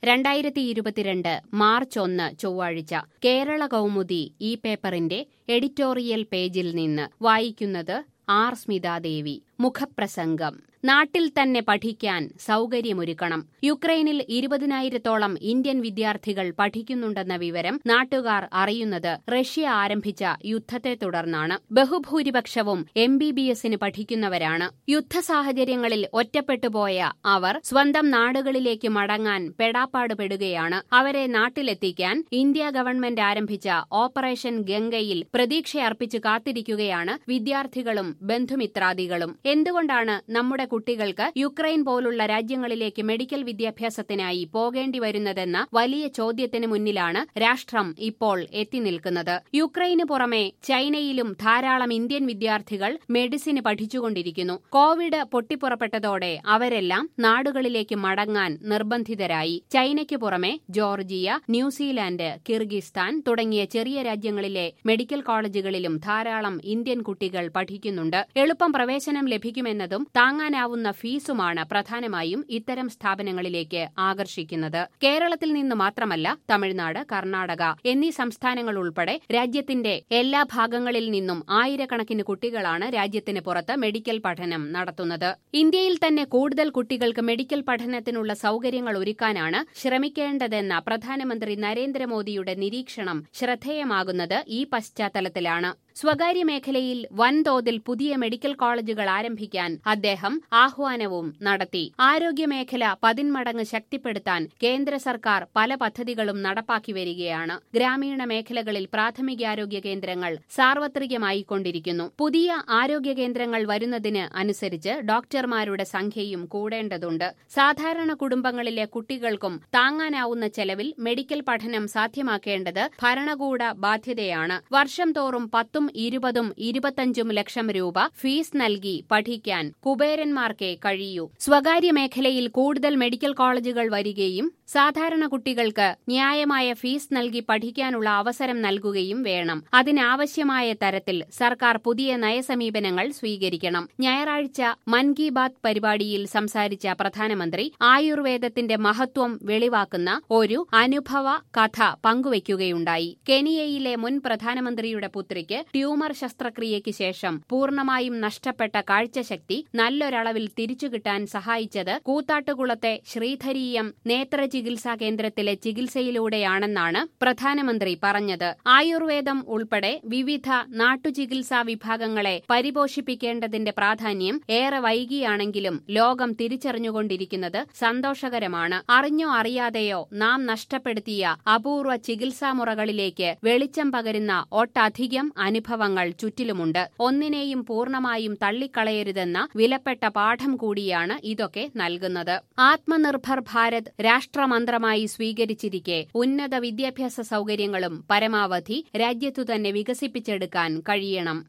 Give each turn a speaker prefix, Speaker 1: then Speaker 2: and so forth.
Speaker 1: രണ്ടായിരത്തി ഇരുപത്തിരണ്ട് മാർച്ച് ഒന്ന് ചൊവ്വാഴ്ച കേരള കൗമുദി ഈ പേപ്പറിന്റെ എഡിറ്റോറിയൽ പേജിൽ നിന്ന് വായിക്കുന്നത് ആർ സ്മിതാദേവി മുഖപ്രസംഗം നാട്ടിൽ തന്നെ പഠിക്കാൻ സൗകര്യമൊരുക്കണം യുക്രൈനിൽ ഇരുപതിനായിരത്തോളം ഇന്ത്യൻ വിദ്യാർത്ഥികൾ പഠിക്കുന്നുണ്ടെന്ന വിവരം നാട്ടുകാർ അറിയുന്നത് റഷ്യ ആരംഭിച്ച യുദ്ധത്തെ തുടർന്നാണ് ബഹുഭൂരിപക്ഷവും എം ബി ബി എസിന് പഠിക്കുന്നവരാണ് യുദ്ധ സാഹചര്യങ്ങളിൽ ഒറ്റപ്പെട്ടുപോയ അവർ സ്വന്തം നാടുകളിലേക്ക് മടങ്ങാൻ പെടാപ്പാട് പെടുകയാണ് അവരെ നാട്ടിലെത്തിക്കാൻ ഇന്ത്യ ഗവൺമെന്റ് ആരംഭിച്ച ഓപ്പറേഷൻ ഗംഗയിൽ പ്രതീക്ഷയർപ്പിച്ച് കാത്തിരിക്കുകയാണ് വിദ്യാർത്ഥികളും ബന്ധുമിത്രാദികളും എന്തുകൊണ്ടാണ് നമ്മുടെ കുട്ടികൾക്ക് യുക്രൈൻ പോലുള്ള രാജ്യങ്ങളിലേക്ക് മെഡിക്കൽ വിദ്യാഭ്യാസത്തിനായി പോകേണ്ടി വരുന്നതെന്ന വലിയ ചോദ്യത്തിന് മുന്നിലാണ് രാഷ്ട്രം ഇപ്പോൾ എത്തി നിൽക്കുന്നത് യുക്രൈന് പുറമെ ചൈനയിലും ധാരാളം ഇന്ത്യൻ വിദ്യാർത്ഥികൾ മെഡിസിന് പഠിച്ചുകൊണ്ടിരിക്കുന്നു കോവിഡ് പൊട്ടിപ്പുറപ്പെട്ടതോടെ അവരെല്ലാം നാടുകളിലേക്ക് മടങ്ങാൻ നിർബന്ധിതരായി ചൈനയ്ക്ക് പുറമെ ജോർജിയ ന്യൂസിലാൻഡ് കിർഗിസ്ഥാൻ തുടങ്ങിയ ചെറിയ രാജ്യങ്ങളിലെ മെഡിക്കൽ കോളേജുകളിലും ധാരാളം ഇന്ത്യൻ കുട്ടികൾ പഠിക്കുന്നുണ്ട് എളുപ്പം പ്രവേശനം ലഭിക്കുമെന്നതും താങ്ങാനാവുന്ന ഫീസുമാണ് പ്രധാനമായും ഇത്തരം സ്ഥാപനങ്ങളിലേക്ക് ആകർഷിക്കുന്നത് കേരളത്തിൽ നിന്ന് മാത്രമല്ല തമിഴ്നാട് കർണാടക എന്നീ സംസ്ഥാനങ്ങൾ ഉൾപ്പെടെ രാജ്യത്തിന്റെ എല്ലാ ഭാഗങ്ങളിൽ നിന്നും ആയിരക്കണക്കിന് കുട്ടികളാണ് രാജ്യത്തിന് പുറത്ത് മെഡിക്കൽ പഠനം നടത്തുന്നത് ഇന്ത്യയിൽ തന്നെ കൂടുതൽ കുട്ടികൾക്ക് മെഡിക്കൽ പഠനത്തിനുള്ള സൗകര്യങ്ങൾ ഒരുക്കാനാണ് ശ്രമിക്കേണ്ടതെന്ന പ്രധാനമന്ത്രി നരേന്ദ്രമോദിയുടെ നിരീക്ഷണം ശ്രദ്ധേയമാകുന്നത് ഈ പശ്ചാത്തലത്തിലാണ് സ്വകാര്യ മേഖലയിൽ വൻതോതിൽ പുതിയ മെഡിക്കൽ കോളേജുകൾ ആരംഭിക്കാൻ അദ്ദേഹം ആഹ്വാനവും നടത്തി ആരോഗ്യമേഖല പതിന്മടങ്ങ് ശക്തിപ്പെടുത്താൻ കേന്ദ്ര സർക്കാർ പല പദ്ധതികളും നടപ്പാക്കി വരികയാണ് ഗ്രാമീണ മേഖലകളിൽ പ്രാഥമികാരോഗ്യ കേന്ദ്രങ്ങൾ സാർവത്രികമായിക്കൊണ്ടിരിക്കുന്നു പുതിയ ആരോഗ്യ കേന്ദ്രങ്ങൾ വരുന്നതിന് അനുസരിച്ച് ഡോക്ടർമാരുടെ സംഖ്യയും കൂടേണ്ടതുണ്ട് സാധാരണ കുടുംബങ്ങളിലെ കുട്ടികൾക്കും താങ്ങാനാവുന്ന ചെലവിൽ മെഡിക്കൽ പഠനം സാധ്യമാക്കേണ്ടത് ഭരണകൂട ബാധ്യതയാണ് വർഷം തോറും പത്തും ഇരുപതും ഇരുപത്തഞ്ചും ലക്ഷം രൂപ ഫീസ് നൽകി പഠിക്കാൻ കുബേരന്മാർക്കേ കഴിയൂ സ്വകാര്യ മേഖലയിൽ കൂടുതൽ മെഡിക്കൽ കോളേജുകൾ വരികയും സാധാരണ കുട്ടികൾക്ക് ന്യായമായ ഫീസ് നൽകി പഠിക്കാനുള്ള അവസരം നൽകുകയും വേണം അതിനാവശ്യമായ തരത്തിൽ സർക്കാർ പുതിയ നയസമീപനങ്ങൾ സ്വീകരിക്കണം ഞായറാഴ്ച മൻ കി ബാത് പരിപാടിയിൽ സംസാരിച്ച പ്രധാനമന്ത്രി ആയുർവേദത്തിന്റെ മഹത്വം വെളിവാക്കുന്ന ഒരു അനുഭവ കഥ പങ്കുവയ്ക്കുകയുണ്ടായി കെനിയയിലെ മുൻ പ്രധാനമന്ത്രിയുടെ പുത്രിക്ക് ട്യൂമർ ശസ്ത്രക്രിയയ്ക്ക് ശേഷം പൂർണ്ണമായും നഷ്ടപ്പെട്ട കാഴ്ചശക്തി നല്ലൊരളവിൽ തിരിച്ചുകിട്ടാൻ സഹായിച്ചത് കൂത്താട്ടുകുളത്തെ ശ്രീധരീയം നേത്ര ചികിത്സാ കേന്ദ്രത്തിലെ ചികിത്സയിലൂടെയാണെന്നാണ് പ്രധാനമന്ത്രി പറഞ്ഞത് ആയുർവേദം ഉൾപ്പെടെ വിവിധ നാട്ടുചികിത്സാ വിഭാഗങ്ങളെ പരിപോഷിപ്പിക്കേണ്ടതിന്റെ പ്രാധാന്യം ഏറെ വൈകിയാണെങ്കിലും ലോകം തിരിച്ചറിഞ്ഞുകൊണ്ടിരിക്കുന്നത് സന്തോഷകരമാണ് അറിഞ്ഞോ അറിയാതെയോ നാം നഷ്ടപ്പെടുത്തിയ അപൂർവ ചികിത്സാമുറകളിലേക്ക് വെളിച്ചം പകരുന്ന ഒട്ടധികം അനുഭവങ്ങൾ ചുറ്റിലുമുണ്ട് ഒന്നിനെയും പൂർണ്ണമായും തള്ളിക്കളയരുതെന്ന വിലപ്പെട്ട പാഠം കൂടിയാണ് ഇതൊക്കെ നൽകുന്നത് ആത്മനിർഭർ ഭാരത് രാഷ്ട്രമന്ത്രമായി സ്വീകരിച്ചിരിക്കെ ഉന്നത വിദ്യാഭ്യാസ സൗകര്യങ്ങളും പരമാവധി രാജ്യത്തു തന്നെ വികസിപ്പിച്ചെടുക്കാൻ കഴിയണം